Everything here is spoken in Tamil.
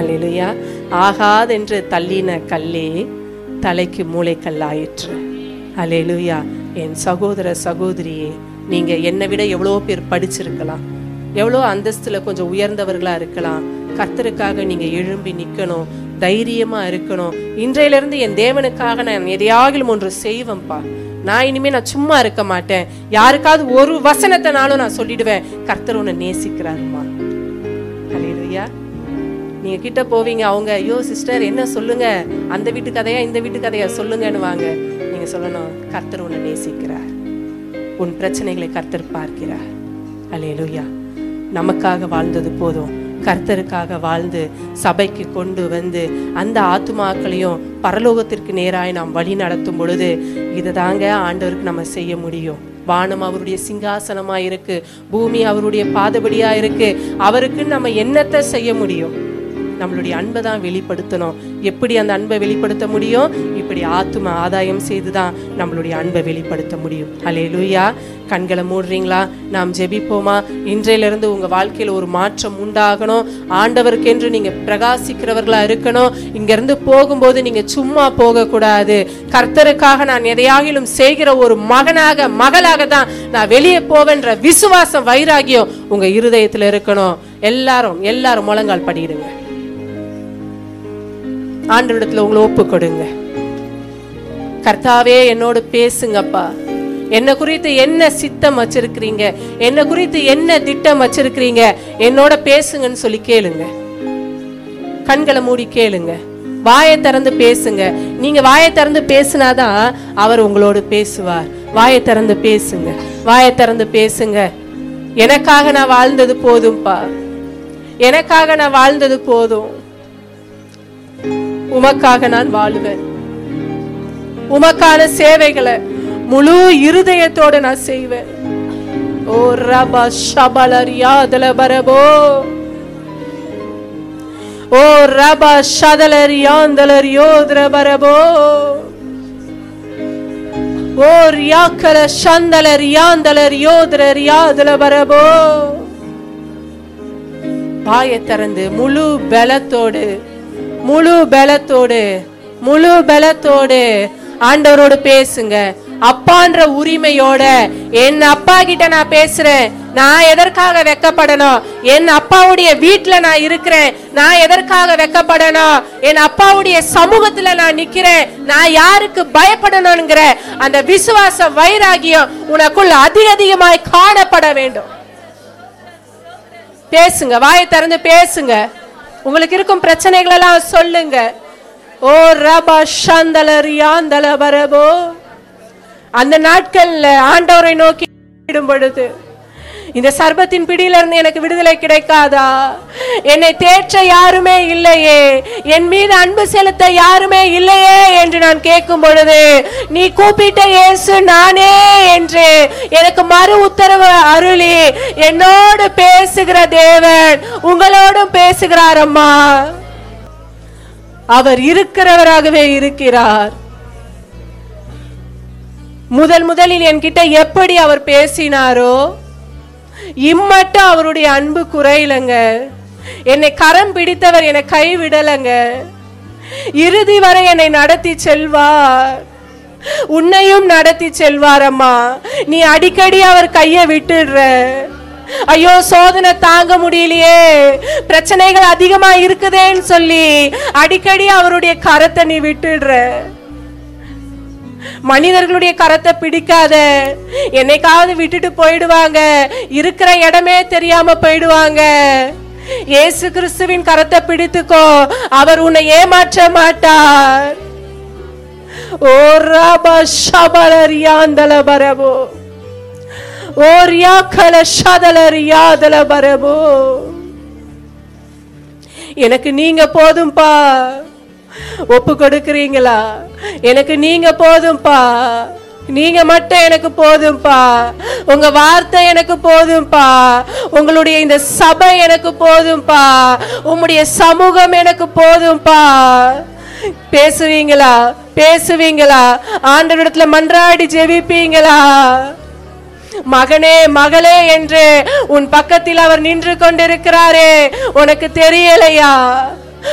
அல்லேலூயா ஆகாதென்று தள்ளின கல்லே தலைக்கு மூளைக்கல்லாயிற்று அல்லேலூயா என் சகோதர சகோதரியே நீங்க என்னை விட எவ்வளோ பேர் படிச்சிருக்கலாம் எவ்வளோ அந்தஸ்துல கொஞ்சம் உயர்ந்தவர்களா இருக்கலாம் கர்த்தருக்காக நீங்க எழும்பி நிக்கணும் தைரியமா இருக்கணும் இன்றையிலிருந்து என் தேவனுக்காக நான் எதையாகிலும் ஒன்று செய்வேன்ப்பா நான் இனிமே நான் சும்மா இருக்க மாட்டேன் யாருக்காவது ஒரு வசனத்தைனாலும் நான் சொல்லிடுவேன் கர்த்தர் உன்னை நேசிக்கிறாருமா அல்லேலூயா நீங்க கிட்ட போவீங்க அவங்க ஐயோ சிஸ்டர் என்ன சொல்லுங்க அந்த வீட்டு கதையா இந்த வீட்டு கதையா சொல்லுங்கன்னு வாங்க நீங்க சொல்லணும் கர்த்தர் உன்னை நேசிக்கிறார் உன் பிரச்சனைகளை கர்த்தர் பார்க்கிறார் அல்லேலூயா நமக்காக வாழ்ந்தது போதும் கர்த்தருக்காக வாழ்ந்து சபைக்கு கொண்டு வந்து அந்த ஆத்துமாக்களையும் பரலோகத்திற்கு நேராய் நாம் வழி நடத்தும் பொழுது இதுதாங்க ஆண்டவருக்கு நம்ம செய்ய முடியும் வானம் அவருடைய சிங்காசனமா இருக்கு பூமி அவருடைய பாதபடியா இருக்கு அவருக்கு நம்ம என்னத்தை செய்ய முடியும் நம்மளுடைய அன்பை தான் வெளிப்படுத்தணும் எப்படி அந்த அன்பை வெளிப்படுத்த முடியும் இப்படி ஆத்தும ஆதாயம் செய்து தான் நம்மளுடைய அன்பை வெளிப்படுத்த முடியும் அலே லூயா கண்களை மூடுறீங்களா நாம் ஜெபிப்போமா இன்றையிலிருந்து உங்க வாழ்க்கையில ஒரு மாற்றம் உண்டாகணும் ஆண்டவருக்கென்று நீங்க பிரகாசிக்கிறவர்களா இருக்கணும் இங்க இருந்து போகும்போது நீங்க சும்மா போகக்கூடாது கர்த்தருக்காக நான் எதையாகிலும் செய்கிற ஒரு மகனாக மகளாக தான் நான் வெளியே போவேன்ற விசுவாசம் வைராகியம் உங்க இருதயத்துல இருக்கணும் எல்லாரும் எல்லாரும் முழங்கால் படிடுங்க ஆண்டவரிடத்துல உங்களை ஒப்பு கொடுங்க கர்த்தாவே என்னோடு பேசுங்கப்பா என்ன குறித்து என்ன சித்தம் வச்சிருக்கிறீங்க என்ன குறித்து என்ன திட்டம் வச்சிருக்கிறீங்க என்னோட பேசுங்கன்னு சொல்லி கேளுங்க கண்களை மூடி கேளுங்க வாயை திறந்து பேசுங்க நீங்க வாயை திறந்து பேசினாதான் அவர் உங்களோடு பேசுவார் வாயை திறந்து பேசுங்க வாயை திறந்து பேசுங்க எனக்காக நான் வாழ்ந்தது போதும்பா எனக்காக நான் வாழ்ந்தது போதும் உமக்காக நான் வாழுவேன் உமக்கான சேவைகளை முழு இருதயத்தோட நான் செய்வேன் ஓ ரபா ஷபலரியா பரபோ ஓ ரபா ஷதலரியாந்தலரியோ பரபோ ஓ ரியாக்கல சந்தலரியாந்தலரியோ பரபோ வாயை திறந்து முழு பலத்தோடு முழு பலத்தோடு முழு பலத்தோடு ஆண்டவரோடு பேசுங்க அப்பான்ற உரிமையோட என் அப்பா கிட்ட நான் பேசுறேன் நான் எதற்காக வெக்கப்படணும் என் அப்பாவுடைய வீட்டுல நான் இருக்கிறேன் நான் எதற்காக வெக்கப்படணும் என் அப்பாவுடைய சமூகத்துல நான் நிக்கிறேன் நான் யாருக்கு பயப்படணுங்கிற அந்த விசுவாச வைராகியம் உனக்குள் அதிக அதிகமாய் காணப்பட வேண்டும் பேசுங்க வாயை திறந்து பேசுங்க உங்களுக்கு இருக்கும் பிரச்சனைகள் எல்லாம் சொல்லுங்க ஓ ரபா சந்தலரியாந்தல வரபோ அந்த நாட்கள்ல ஆண்டவரை நோக்கி இடும் பொழுது இந்த சர்பத்தின் பிடியில இருந்து எனக்கு விடுதலை கிடைக்காதா என்னை தேற்ற யாருமே இல்லையே என் மீது அன்பு செலுத்த யாருமே இல்லையே என்று நான் கேட்கும் பொழுது நீ கூப்பிட்ட இயேசு நானே என்று எனக்கு மறு உத்தரவு அருளி என்னோடு பேசுகிற தேவன் உங்களோடும் பேசுகிறார் அம்மா அவர் இருக்கிறவராகவே இருக்கிறார் முதல் முதலில் என்கிட்ட எப்படி அவர் பேசினாரோ இம்மட்டும் அவருடைய அன்பு குறையலங்க என்னை கரம் பிடித்தவர் என்னை கைவிடலங்க இறுதி வரை என்னை நடத்தி செல்வார் உன்னையும் நடத்தி செல்வார் அம்மா நீ அடிக்கடி அவர் கையை விட்டுடுற ஐயோ சோதனை தாங்க முடியலையே பிரச்சனைகள் அதிகமா இருக்குதேன்னு சொல்லி அடிக்கடி அவருடைய கரத்தை நீ விட்டுடுற மனிதர்களுடைய கரத்தை பிடிக்காத என்னைக்காவது விட்டுட்டு போயிடுவாங்க இருக்கிற இடமே தெரியாம போயிடுவாங்க இயேசு கிறிஸ்துவின் கரத்தை பிடித்துக்கோ அவர் உன்னை ஏமாற்ற மாட்டார் ஓ ராபா ஷபலரியாந்தல பரபோ ஓ ரியாக்கல ஷதலரியாதல பரபோ எனக்கு நீங்க போதும்பா ஒப்பு கொடுக்குறீங்களா எனக்கு நீங்க போதும்பா நீங்க மட்டும் எனக்கு போதும்பா உங்க வார்த்தை எனக்கு போதும்பா உங்களுடைய இந்த சபை எனக்கு போதும்பா உங்களுடைய சமூகம் எனக்கு போதும்பா பேசுவீங்களா பேசுவீங்களா ஆண்டவரிடத்துல மன்றாடி ஜெபிப்பீங்களா மகனே மகளே என்று உன் பக்கத்தில் அவர் நின்று கொண்டிருக்கிறாரே உனக்கு தெரியலையா